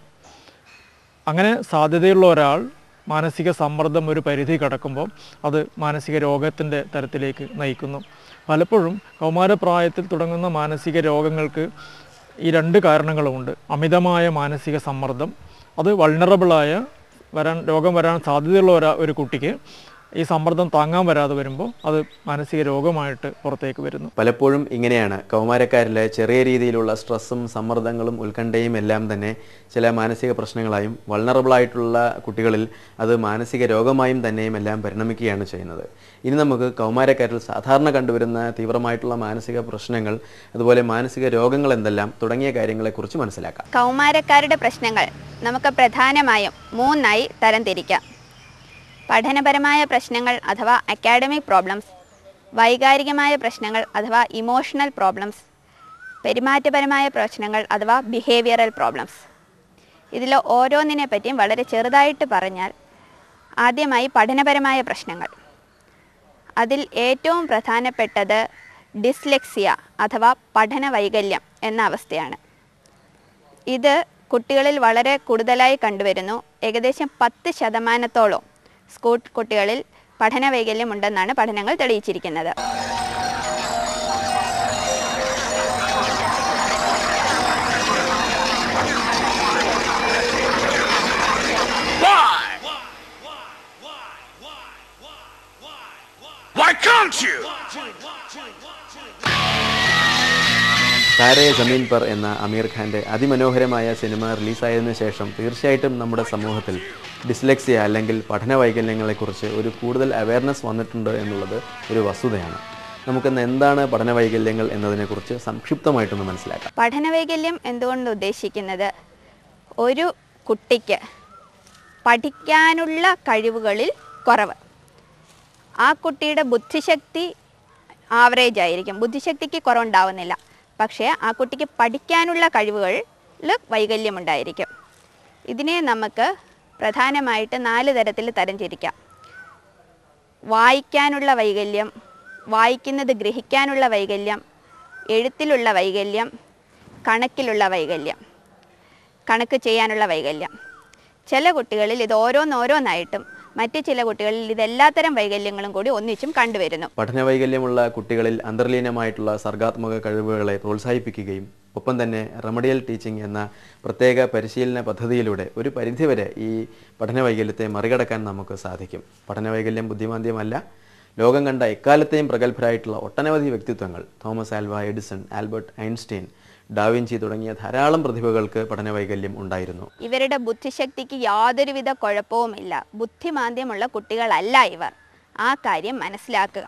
അങ്ങനെ സാധ്യതയുള്ള ഒരാൾ മാനസിക സമ്മർദ്ദം ഒരു പരിധി കടക്കുമ്പോൾ അത് മാനസിക രോഗത്തിൻ്റെ തരത്തിലേക്ക് നയിക്കുന്നു പലപ്പോഴും കൗമാരപ്രായത്തിൽ തുടങ്ങുന്ന മാനസിക രോഗങ്ങൾക്ക് ഈ രണ്ട് കാരണങ്ങളുമുണ്ട് അമിതമായ മാനസിക സമ്മർദ്ദം അത് വൾണറബിളായ വരാൻ രോഗം വരാൻ സാധ്യതയുള്ള ഒരാ ഒരു കുട്ടിക്ക് ഈ സമ്മർദ്ദം താങ്ങാൻ വരാതെ വരുമ്പോൾ അത് മാനസിക രോഗമായിട്ട് പുറത്തേക്ക് വരുന്നു പലപ്പോഴും ഇങ്ങനെയാണ് കൗമാരക്കാരിലെ ചെറിയ രീതിയിലുള്ള സ്ട്രെസ്സും സമ്മർദ്ദങ്ങളും ഉത്കണ്ഠയും എല്ലാം തന്നെ ചില മാനസിക പ്രശ്നങ്ങളായും vulnerable ആയിട്ടുള്ള കുട്ടികളിൽ അത് മാനസിക രോഗമായും തന്നെയും എല്ലാം പരിണമിക്കുകയാണ് ചെയ്യുന്നത് ഇനി നമുക്ക് കൗമാരക്കാരിൽ സാധാരണ കണ്ടുവരുന്ന തീവ്രമായിട്ടുള്ള മാനസിക പ്രശ്നങ്ങൾ അതുപോലെ മാനസിക രോഗങ്ങൾ എന്തെല്ലാം തുടങ്ങിയ കാര്യങ്ങളെക്കുറിച്ച് മനസ്സിലാക്കാം കൗമാരക്കാരുടെ പ്രശ്നങ്ങൾ നമുക്ക് പ്രധാനമായും മൂന്നായി തരംതിരിക്കാം പഠനപരമായ പ്രശ്നങ്ങൾ അഥവാ അക്കാഡമിക് പ്രോബ്ലംസ് വൈകാരികമായ പ്രശ്നങ്ങൾ അഥവാ ഇമോഷണൽ പ്രോബ്ലംസ് പെരുമാറ്റപരമായ പ്രശ്നങ്ങൾ അഥവാ ബിഹേവിയറൽ പ്രോബ്ലംസ് ഇതിൽ ഓരോന്നിനെ പറ്റിയും വളരെ ചെറുതായിട്ട് പറഞ്ഞാൽ ആദ്യമായി പഠനപരമായ പ്രശ്നങ്ങൾ അതിൽ ഏറ്റവും പ്രധാനപ്പെട്ടത് ഡിസ്ലെക്സിയ അഥവാ പഠന വൈകല്യം എന്ന അവസ്ഥയാണ് ഇത് കുട്ടികളിൽ വളരെ കൂടുതലായി കണ്ടുവരുന്നു ഏകദേശം പത്ത് ശതമാനത്തോളം സ്കൂൾ കുട്ടികളിൽ പഠന വൈകല്യം ഉണ്ടെന്നാണ് പഠനങ്ങൾ തെളിയിച്ചിരിക്കുന്നത് Why can't you? താരേ ജമീൻ പർ എന്ന അമീർ ഖാന്റെ അതിമനോഹരമായ സിനിമ റിലീസായതിനു ശേഷം തീർച്ചയായിട്ടും നമ്മുടെ സമൂഹത്തിൽ ഡിസ്ലെക്സിയ അല്ലെങ്കിൽ പഠന വൈകല്യങ്ങളെക്കുറിച്ച് ഒരു കൂടുതൽ അവയർനെസ് വന്നിട്ടുണ്ട് എന്നുള്ളത് ഒരു വസ്തുതയാണ് നമുക്കിന്ന് എന്താണ് പഠന വൈകല്യങ്ങൾ എന്നതിനെക്കുറിച്ച് സംക്ഷിപ്തമായിട്ടൊന്ന് മനസ്സിലാക്കാം പഠന വൈകല്യം എന്തുകൊണ്ട് ഉദ്ദേശിക്കുന്നത് ഒരു കുട്ടിക്ക് പഠിക്കാനുള്ള കഴിവുകളിൽ കുറവ് ആ കുട്ടിയുടെ ബുദ്ധിശക്തി ആവറേജ് ആയിരിക്കും ബുദ്ധിശക്തിക്ക് കുറവുണ്ടാവുന്നില്ല പക്ഷേ ആ കുട്ടിക്ക് പഠിക്കാനുള്ള കഴിവുകളിൽ വൈകല്യമുണ്ടായിരിക്കും ഇതിനെ നമുക്ക് പ്രധാനമായിട്ട് നാല് തരത്തിൽ തരംതിരിക്കാം വായിക്കാനുള്ള വൈകല്യം വായിക്കുന്നത് ഗ്രഹിക്കാനുള്ള വൈകല്യം എഴുത്തിലുള്ള വൈകല്യം കണക്കിലുള്ള വൈകല്യം കണക്ക് ചെയ്യാനുള്ള വൈകല്യം ചില കുട്ടികളിൽ ഇത് ഓരോന്നോരോന്നായിട്ടും മറ്റ് ചില കുട്ടികളിൽ ഇതെല്ലാത്തരം വൈകല്യങ്ങളും കൂടി ഒന്നിച്ചും കണ്ടുവരുന്നു പഠന വൈകല്യമുള്ള കുട്ടികളിൽ അന്തർലീനമായിട്ടുള്ള സർഗാത്മക കഴിവുകളെ പ്രോത്സാഹിപ്പിക്കുകയും ഒപ്പം തന്നെ റെമഡിയൽ ടീച്ചിങ് എന്ന പ്രത്യേക പരിശീലന പദ്ധതിയിലൂടെ ഒരു പരിധിവരെ ഈ പഠന വൈകല്യത്തെ മറികടക്കാൻ നമുക്ക് സാധിക്കും പഠന വൈകല്യം ബുദ്ധിമാന്ദ്യമല്ല ലോകം കണ്ട എക്കാലത്തെയും പ്രഗത്ഭരായിട്ടുള്ള ഒട്ടനവധി വ്യക്തിത്വങ്ങൾ Thomas Alva Edison Albert Einstein da Vinci തുടങ്ങിയ ധാരാളം പ്രതിഭകൾക്ക് പഠന വൈകല്യം ഉണ്ടായിരുന്നു ഇവരുടെ ബുദ്ധിശക്തിക്ക് യാതൊരുവിധ കുഴപ്പവുമില്ല ബുദ്ധിമാന്ദ്യമുള്ള കുട്ടികളല്ല ഇവർ ആ കാര്യം മനസ്സിലാക്കുക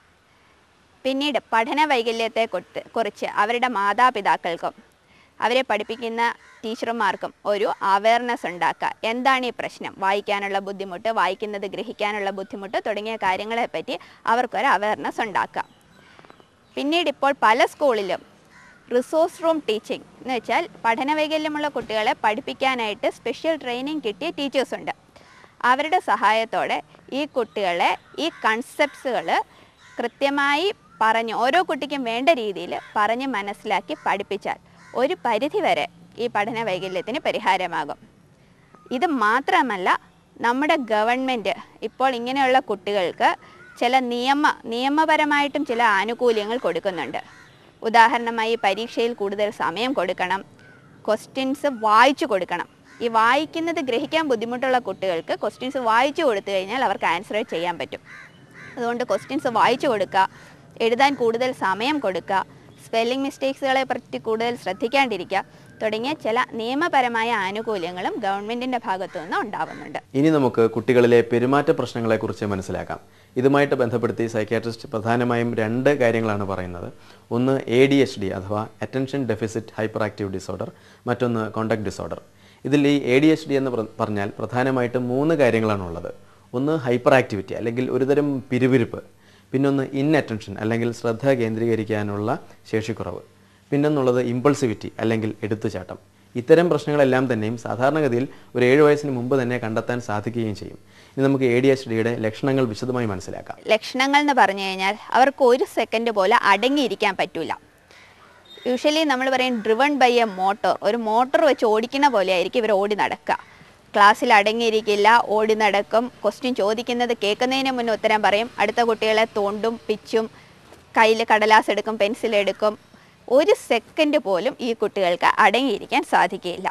പിന്നീട് പഠന വൈകല്യത്തെ കുറിച്ച് കുറിച്ച് അവരുടെ മാതാപിതാക്കൾക്കും അവരെ പഠിപ്പിക്കുന്ന ടീച്ചർമാർക്കും ഒരു അവയർനെസ് ഉണ്ടാക്കുക എന്താണ് ഈ പ്രശ്നം വായിക്കാനുള്ള ബുദ്ധിമുട്ട് വായിക്കുന്നത് ഗ്രഹിക്കാനുള്ള ബുദ്ധിമുട്ട് തുടങ്ങിയ കാര്യങ്ങളെപ്പറ്റി അവർക്കൊരു അവയർനെസ് ഉണ്ടാക്കുക പിന്നീട് ഇപ്പോൾ പല സ്കൂളിലും റിസോഴ്സ് റൂം ടീച്ചിങ് എന്ന് വെച്ചാൽ പഠന വൈകല്യമുള്ള കുട്ടികളെ പഠിപ്പിക്കാനായിട്ട് സ്പെഷ്യൽ ട്രെയിനിങ് കിട്ടിയ ടീച്ചേഴ്സ് ഉണ്ട് അവരുടെ സഹായത്തോടെ ഈ കുട്ടികളെ ഈ കൺസെപ്റ്റ്സുകൾ കൃത്യമായി പറഞ്ഞ് ഓരോ കുട്ടിക്കും വേണ്ട രീതിയിൽ പറഞ്ഞ് മനസ്സിലാക്കി പഠിപ്പിച്ചാൽ ഒരു പരിധിവരെ ഈ പഠന വൈകല്യത്തിന് പരിഹാരമാകും ഇത് മാത്രമല്ല നമ്മുടെ ഗവൺമെൻറ് ഇപ്പോൾ ഇങ്ങനെയുള്ള കുട്ടികൾക്ക് ചില നിയമ നിയമപരമായിട്ടും ചില ആനുകൂല്യങ്ങൾ കൊടുക്കുന്നുണ്ട് ഉദാഹരണമായി പരീക്ഷയിൽ കൂടുതൽ സമയം കൊടുക്കണം ക്വസ്റ്റ്യൻസ് വായിച്ചു കൊടുക്കണം ഈ വായിക്കുന്നത് ഗ്രഹിക്കാൻ ബുദ്ധിമുട്ടുള്ള കുട്ടികൾക്ക് ക്വസ്റ്റ്യൻസ് വായിച്ചു കൊടുത്തു കഴിഞ്ഞാൽ അവർക്ക് ആൻസർ ചെയ്യാൻ പറ്റും അതുകൊണ്ട് ക്വസ്റ്റ്യൻസ് വായിച്ചു കൊടുക്കുക എഴുതാൻ കൂടുതൽ സമയം കൊടുക്കുക സ്പെല്ലിംഗ് മിസ്റ്റേക്സുകളെ പറ്റി കൂടുതൽ ശ്രദ്ധിക്കാണ്ടിരിക്കുക തുടങ്ങിയ ചില നിയമപരമായ ആനുകൂല്യങ്ങളും ഗവൺമെൻറ്റിൻ്റെ ഭാഗത്തു നിന്ന് ഉണ്ടാവുന്നുണ്ട് ഇനി നമുക്ക് കുട്ടികളിലെ പെരുമാറ്റ പ്രശ്നങ്ങളെക്കുറിച്ച് മനസ്സിലാക്കാം ഇതുമായിട്ട് ബന്ധപ്പെടുത്തി സൈക്യാട്രിസ്റ്റ് പ്രധാനമായും രണ്ട് കാര്യങ്ങളാണ് പറയുന്നത് ഒന്ന് എ ഡി എച്ച് ഡി അഥവാ attention deficit hyper active disorder മറ്റൊന്ന് കോണ്ടക്ട് ഡിസോർഡർ ഇതിൽ ഈ എ ഡി എച്ച് ഡി എന്ന് പ്ര- പറഞ്ഞാൽ പ്രധാനമായിട്ടും മൂന്ന് കാര്യങ്ങളാണുള്ളത് ഒന്ന് ഹൈപ്പർ ആക്ടിവിറ്റി അല്ലെങ്കിൽ ഒരുതരം പിരിവിരിപ്പ് പിന്നൊന്ന് ഇൻ അറ്റൻഷൻ അല്ലെങ്കിൽ ശ്രദ്ധ കേന്ദ്രീകരിക്കാനുള്ള ശേഷിക്കുറവ് പിന്നൊന്നുള്ളത് ഇമ്പൾസിവിറ്റി അല്ലെങ്കിൽ എടുത്തുചാട്ടം ഇത്തരം പ്രശ്നങ്ങളെല്ലാം തന്നെയും സാധാരണഗതിയിൽ ഒരു ഏഴ് വയസ്സിന് മുമ്പ് തന്നെ കണ്ടെത്താൻ സാധിക്കുകയും ചെയ്യും ഇനി നമുക്ക് എ ഡി എച്ച് ഡിയുടെ ലക്ഷണങ്ങൾ വിശദമായി മനസ്സിലാക്കാം ലക്ഷണങ്ങൾ എന്ന് പറഞ്ഞു കഴിഞ്ഞാൽ അവർക്ക് ഒരു സെക്കൻഡ് പോലെ അടങ്ങിയിരിക്കാൻ പറ്റൂല യൂഷ്വലി നമ്മൾ പറയും ഡ്രിവൺ ബൈ എ മോട്ടോർ ഒരു മോട്ടോർ വെച്ച് ഓടിക്കുന്ന പോലെ ആയിരിക്കും ഇവർ ഓടി നടക്കുക ക്ലാസ്സിൽ അടങ്ങിയിരിക്കില്ല ഓടി നടക്കും ക്വസ്റ്റ്യൻ ചോദിക്കുന്നത് കേൾക്കുന്നതിന് മുന്നേ ഉത്തരം പറയും അടുത്ത കുട്ടികളെ തോണ്ടും പിച്ചും കയ്യിൽ കടലാസ് എടുക്കും പെൻസിൽ എടുക്കും ഒരു സെക്കൻഡ് പോലും ഈ കുട്ടികൾക്ക് അടങ്ങിയിരിക്കാൻ സാധിക്കില്ല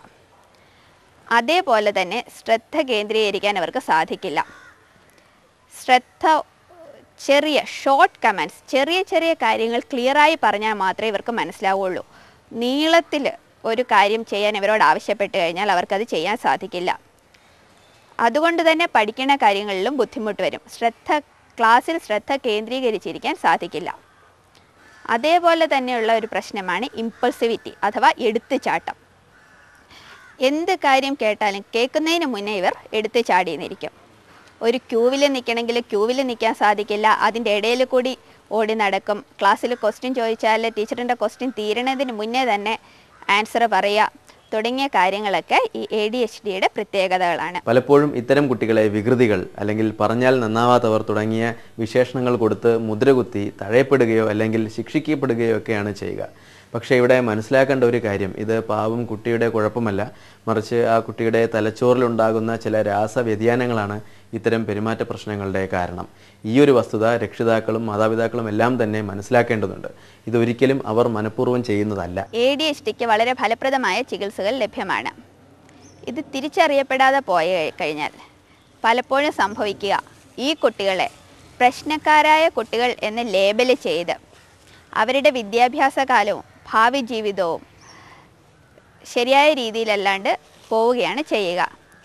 അതേപോലെ തന്നെ ശ്രദ്ധ കേന്ദ്രീകരിക്കാൻ അവർക്ക് സാധിക്കില്ല ശ്രദ്ധ ചെറിയ ഷോർട്ട് കമൻറ്റ്സ് ചെറിയ ചെറിയ കാര്യങ്ങൾ ക്ലിയറായി പറഞ്ഞാൽ മാത്രമേ ഇവർക്ക് മനസ്സിലാവുള്ളൂ നീളത്തിൽ ഒരു കാര്യം ചെയ്യാൻ ഇവരോട് ആവശ്യപ്പെട്ട് കഴിഞ്ഞാൽ അവർക്കത് ചെയ്യാൻ സാധിക്കില്ല അതുകൊണ്ട് തന്നെ പഠിക്കുന്ന കാര്യങ്ങളിലും ബുദ്ധിമുട്ട് വരും ശ്രദ്ധ ക്ലാസ്സിൽ ശ്രദ്ധ കേന്ദ്രീകരിച്ചിരിക്കാൻ സാധിക്കില്ല അതേപോലെ തന്നെയുള്ള ഒരു പ്രശ്നമാണ് ഇമ്പൾസിവിറ്റി അഥവാ എടുത്തുചാട്ടം എന്ത് കാര്യം കേട്ടാലും കേൾക്കുന്നതിന് മുന്നേ ഇവർ എടുത്തു ചാടിയെന്നിരിക്കും ഒരു ക്യൂവിൽ നിൽക്കണമെങ്കിൽ ക്യൂവിൽ നിൽക്കാൻ സാധിക്കില്ല അതിൻ്റെ ഇടയിൽ കൂടി ഓടി നടക്കും ക്ലാസ്സിൽ ക്വസ്റ്റ്യൻ ചോദിച്ചാൽ ടീച്ചറിൻ്റെ ക്വസ്റ്റ്യൻ തീരണതിന് മുന്നേ തന്നെ ആൻസർ പറയുക തുടങ്ങിയ കാര്യങ്ങളൊക്കെ ഈ എ ഡി എച്ച് ഡിയുടെ പ്രത്യേകതകളാണ് പലപ്പോഴും ഇത്തരം കുട്ടികളെ വികൃതികൾ അല്ലെങ്കിൽ പറഞ്ഞാൽ നന്നാവാത്തവർ തുടങ്ങിയ വിശേഷണങ്ങൾ കൊടുത്ത് മുദ്രകുത്തി തഴയപ്പെടുകയോ അല്ലെങ്കിൽ ശിക്ഷിക്കപ്പെടുകയോ ഒക്കെയാണ് ചെയ്യുക പക്ഷേ ഇവിടെ മനസ്സിലാക്കേണ്ട ഒരു കാര്യം ഇത് പാവം കുട്ടിയുടെ കുഴപ്പമല്ല മറിച്ച് ആ കുട്ടിയുടെ തലച്ചോറിലുണ്ടാകുന്ന ചില രാസവ്യതിയാനങ്ങളാണ് ഇത്തരം പെരുമാറ്റ പ്രശ്നങ്ങളുടെ കാരണം ഈ ഒരു വസ്തുത രക്ഷിതാക്കളും മാതാപിതാക്കളും എല്ലാം തന്നെ മനസ്സിലാക്കേണ്ടതുണ്ട് ഇതൊരിക്കലും അവർ മനഃപൂർവ്വം ചെയ്യുന്നതല്ല എ ഡി എച്ച് ഡിക്ക് വളരെ ഫലപ്രദമായ ചികിത്സകൾ ലഭ്യമാണ് ഇത് തിരിച്ചറിയപ്പെടാതെ പോയ കഴിഞ്ഞാൽ പലപ്പോഴും സംഭവിക്കുക ഈ കുട്ടികളെ പ്രശ്നക്കാരായ കുട്ടികൾ എന്ന് ലേബൽ ചെയ്ത് അവരുടെ വിദ്യാഭ്യാസ കാലവും ഭാവി ജീവിതവും ശരിയായ രീതിയിലല്ലാണ്ട് പോവുകയാണ് ചെയ്യുക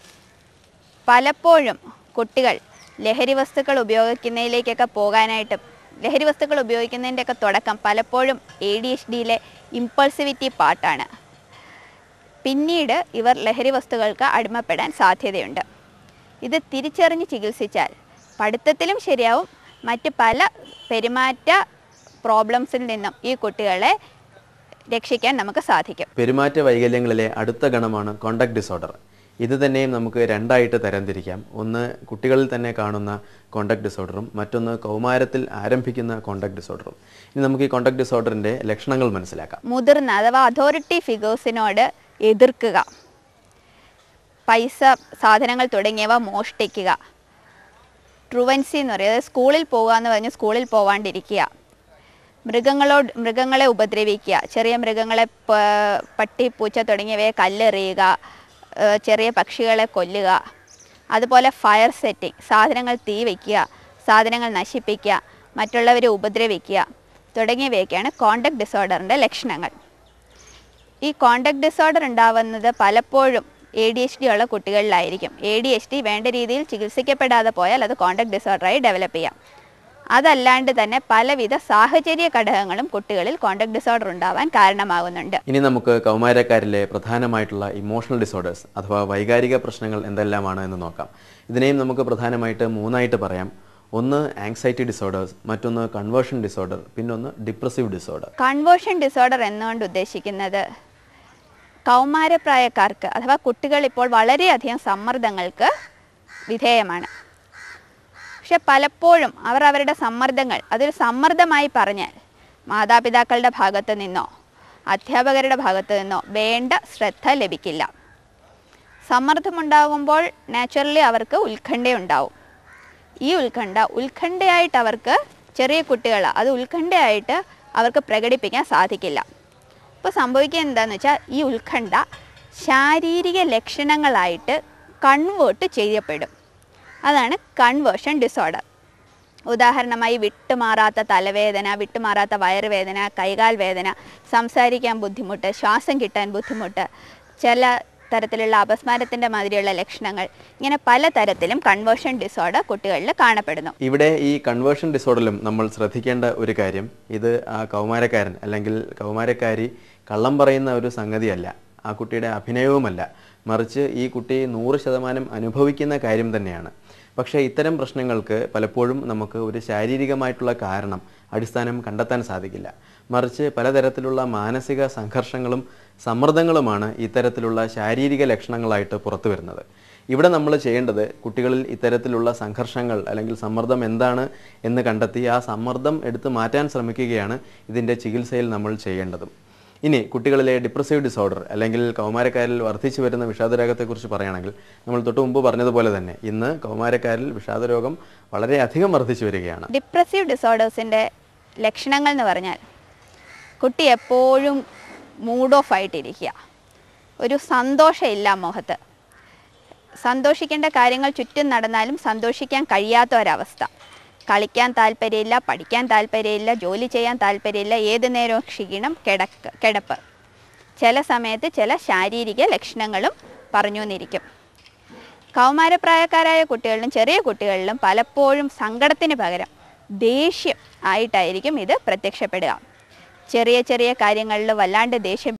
പലപ്പോഴും കുട്ടികൾ ലഹരി വസ്തുക്കൾ ഉപയോഗിക്കുന്നതിലേക്കൊക്കെ പോകാനായിട്ട് ലഹരി വസ്തുക്കൾ ഉപയോഗിക്കുന്നതിൻ്റെയൊക്കെ തുടക്കം പലപ്പോഴും എ ഡി എച്ച് ഡിയിലെ ഇമ്പൾസിവിറ്റി പാർട്ടാണ് പിന്നീട് ഇവർ ലഹരി വസ്തുക്കൾക്ക് അടിമപ്പെടാൻ സാധ്യതയുണ്ട് ഇത് തിരിച്ചറിഞ്ഞ് ചികിത്സിച്ചാൽ പഠിത്തത്തിലും ശരിയാവും മറ്റ് പല പെരുമാറ്റ പ്രോബ്ലംസിൽ നിന്നും ഈ കുട്ടികളെ രക്ഷിക്കാൻ നമുക്ക് സാധിക്കും പെരുമാറ്റ വൈകല്യങ്ങളിലെ അടുത്ത ഗണമാണ് കോണ്ടക്ട് ഡിസോർഡർ ഇത് തന്നെയും നമുക്ക് രണ്ടായിട്ട് തരംതിരിക്കാം ഒന്ന് കുട്ടികളിൽ തന്നെ കാണുന്ന കോണ്ടക്ട് ഡിസോർഡറും മറ്റൊന്ന് കൗമാരത്തിൽ ആരംഭിക്കുന്ന കോണ്ടക്ട് ഡിസോർഡറും ഇനി നമുക്ക് ഈ കോണ്ടക്ട് ഡിസോർഡറിൻ്റെ ലക്ഷണങ്ങൾ മനസ്സിലാക്കാം മുതിർന്ന അഥവാ അതോറിറ്റി ഫിഗേഴ്സിനോട് എതിർക്കുക പൈസ സാധനങ്ങൾ തുടങ്ങിയവ മോഷ്ടിക്കുക ട്രുവൻസി എന്ന് പറയുന്നത് സ്കൂളിൽ പോകുക എന്ന് പറഞ്ഞ് സ്കൂളിൽ പോവാണ്ടിരിക്കുക മൃഗങ്ങളോട് മൃഗങ്ങളെ ഉപദ്രവിക്കുക ചെറിയ മൃഗങ്ങളെ പ- പട്ടി പൂച്ച തുടങ്ങിയവയെ കല്ലെറിയുക ഏഹ് ചെറിയ പക്ഷികളെ കൊല്ലുക അതുപോലെ ഫയർ സെറ്റിംഗ് സാധനങ്ങൾ തീ വയ്ക്കുക സാധനങ്ങൾ നശിപ്പിക്കുക മറ്റുള്ളവരെ ഉപദ്രവിക്കുക തുടങ്ങിയവയൊക്കെയാണ് കോണ്ടക്ട് ഡിസോർഡറിൻ്റെ ലക്ഷണങ്ങൾ ഈ കോണ്ടക്ട് ഡിസോർഡർ ഉണ്ടാവുന്നത് പലപ്പോഴും എ ഡി എച്ച് ഡി ഉള്ള കുട്ടികളിലായിരിക്കും എ ഡി എച്ച് ഡി വേണ്ട രീതിയിൽ ചികിത്സിക്കപ്പെടാതെ പോയാൽ അത് കോണ്ടക്ട് ഡിസോർഡറായി ഡെവലപ്പ് ചെയ്യാം അതല്ലാണ്ട് തന്നെ പലവിധ സാഹചര്യ ഘടകങ്ങളും കുട്ടികളിൽ കോണ്ടക്ട് ഡിസോർഡർ ഉണ്ടാവാൻ കാരണമാകുന്നുണ്ട് ഇനി നമുക്ക് കൗമാരക്കാരിലെ പ്രധാനമായിട്ടുള്ള ഇമോഷണൽ ഡിസോർഡേഴ്സ് അഥവാ വൈകാരിക പ്രശ്നങ്ങൾ എന്തെല്ലാമാണ് എന്ന് നോക്കാം ഇതിനെയും നമുക്ക് പ്രധാനമായിട്ട് മൂന്നായിട്ട് പറയാം ഒന്ന് ആങ്സൈറ്റി ഡിസോർഡേഴ്സ് മറ്റൊന്ന് കൺവേർഷൻ ഡിസോർഡർ പിന്നൊന്ന് ഡിപ്രസീവ് ഡിസോർഡർ കൺവേർഷൻ ഡിസോർഡർ എന്നുകൊണ്ട് ഉദ്ദേശിക്കുന്നത് കൗമാരപ്രായക്കാർക്ക് അഥവാ കുട്ടികൾ ഇപ്പോൾ വളരെയധികം സമ്മർദ്ദങ്ങൾക്ക് വിധേയമാണ് പക്ഷെ പലപ്പോഴും അവർ അവരുടെ സമ്മർദ്ദങ്ങൾ അതൊരു സമ്മർദ്ദമായി പറഞ്ഞാൽ മാതാപിതാക്കളുടെ ഭാഗത്തു നിന്നോ അധ്യാപകരുടെ ഭാഗത്തു നിന്നോ വേണ്ട ശ്രദ്ധ ലഭിക്കില്ല സമ്മർദ്ദമുണ്ടാകുമ്പോൾ നാച്ചുറലി അവർക്ക് ഉത്കണ്ഠയുണ്ടാവും ഈ ഉത്കണ്ഠ ഉത്കണ്ഠയായിട്ട് അവർക്ക് ചെറിയ കുട്ടികൾ അത് ഉത്കണ്ഠയായിട്ട് അവർക്ക് പ്രകടിപ്പിക്കാൻ സാധിക്കില്ല ഇപ്പോൾ സംഭവിക്കുക എന്താണെന്ന് വെച്ചാൽ ഈ ഉത്കണ്ഠ ശാരീരിക ലക്ഷണങ്ങളായിട്ട് കൺവേർട്ട് ചെയ്യപ്പെടും അതാണ് കൺവേർഷൻ ഡിസോർഡർ ഉദാഹരണമായി വിട്ടുമാറാത്ത തലവേദന വിട്ടുമാറാത്ത വയറുവേദന കൈകാൽ വേദന സംസാരിക്കാൻ ബുദ്ധിമുട്ട് ശ്വാസം കിട്ടാൻ ബുദ്ധിമുട്ട് ചില തരത്തിലുള്ള അപസ്മാരത്തിൻ്റെ മാതിരിയുള്ള ലക്ഷണങ്ങൾ ഇങ്ങനെ പല തരത്തിലും കൺവേർഷൻ ഡിസോർഡർ കുട്ടികളിൽ കാണപ്പെടുന്നു ഇവിടെ ഈ കൺവേർഷൻ ഡിസോർഡറിലും നമ്മൾ ശ്രദ്ധിക്കേണ്ട ഒരു കാര്യം ഇത് ആ കൗമാരക്കാരൻ അല്ലെങ്കിൽ കൗമാരക്കാരി കള്ളം പറയുന്ന ഒരു സംഗതിയല്ല ആ കുട്ടിയുടെ അഭിനയവുമല്ല മറിച്ച് ഈ കുട്ടി നൂറ് ശതമാനം അനുഭവിക്കുന്ന കാര്യം തന്നെയാണ് പക്ഷേ ഇത്തരം പ്രശ്നങ്ങൾക്ക് പലപ്പോഴും നമുക്ക് ഒരു ശാരീരികമായിട്ടുള്ള കാരണം അടിസ്ഥാനം കണ്ടെത്താൻ സാധിക്കില്ല മറിച്ച് പലതരത്തിലുള്ള മാനസിക സംഘർഷങ്ങളും സമ്മർദ്ദങ്ങളുമാണ് ഇത്തരത്തിലുള്ള ശാരീരിക ലക്ഷണങ്ങളായിട്ട് പുറത്തു വരുന്നത് ഇവിടെ നമ്മൾ ചെയ്യേണ്ടത് കുട്ടികളിൽ ഇത്തരത്തിലുള്ള സംഘർഷങ്ങൾ അല്ലെങ്കിൽ സമ്മർദ്ദം എന്താണ് എന്ന് കണ്ടെത്തി ആ സമ്മർദ്ദം എടുത്ത് മാറ്റാൻ ശ്രമിക്കുകയാണ് ഇതിൻ്റെ ചികിത്സയിൽ നമ്മൾ ചെയ്യേണ്ടതും ഇനി കുട്ടികളിലെ ഡിപ്രസീവ് ഡിസോർഡർ അല്ലെങ്കിൽ കൗമാരക്കാരിൽ വർദ്ധിച്ചു വരുന്ന വിഷാദരോഗത്തെക്കുറിച്ച് പറയുകയാണെങ്കിൽ നമ്മൾ തൊട്ട് മുമ്പ് പറഞ്ഞതുപോലെ തന്നെ ഇന്ന് കൗമാരക്കാരിൽ വിഷാദരോഗം വളരെയധികം വർദ്ധിച്ചു വരികയാണ് ഡിപ്രസീവ് ഡിസോർഡേഴ്സിൻ്റെ ലക്ഷണങ്ങൾ എന്ന് പറഞ്ഞാൽ കുട്ടി എപ്പോഴും മൂഡ് ഓഫ് ആയിട്ടിരിക്കുക ഒരു സന്തോഷമില്ല മുഖത്ത് സന്തോഷിക്കേണ്ട കാര്യങ്ങൾ ചുറ്റും നടന്നാലും സന്തോഷിക്കാൻ കഴിയാത്ത ഒരവസ്ഥ കളിക്കാൻ താല്പര്യമില്ല പഠിക്കാൻ താല്പര്യമില്ല ജോലി ചെയ്യാൻ താല്പര്യമില്ല ഏത് നേരവും ക്ഷീണം കിടക്ക് കിടപ്പ് ചില സമയത്ത് ചില ശാരീരിക ലക്ഷണങ്ങളും പറഞ്ഞു എന്നിരിക്കും കൗമാരപ്രായക്കാരായ കുട്ടികളിലും ചെറിയ കുട്ടികളിലും പലപ്പോഴും സങ്കടത്തിന് പകരം ദേഷ്യം ആയിട്ടായിരിക്കും ഇത് പ്രത്യക്ഷപ്പെടുക ചെറിയ ചെറിയ കാര്യങ്ങളിൽ വല്ലാണ്ട് ദേഷ്യം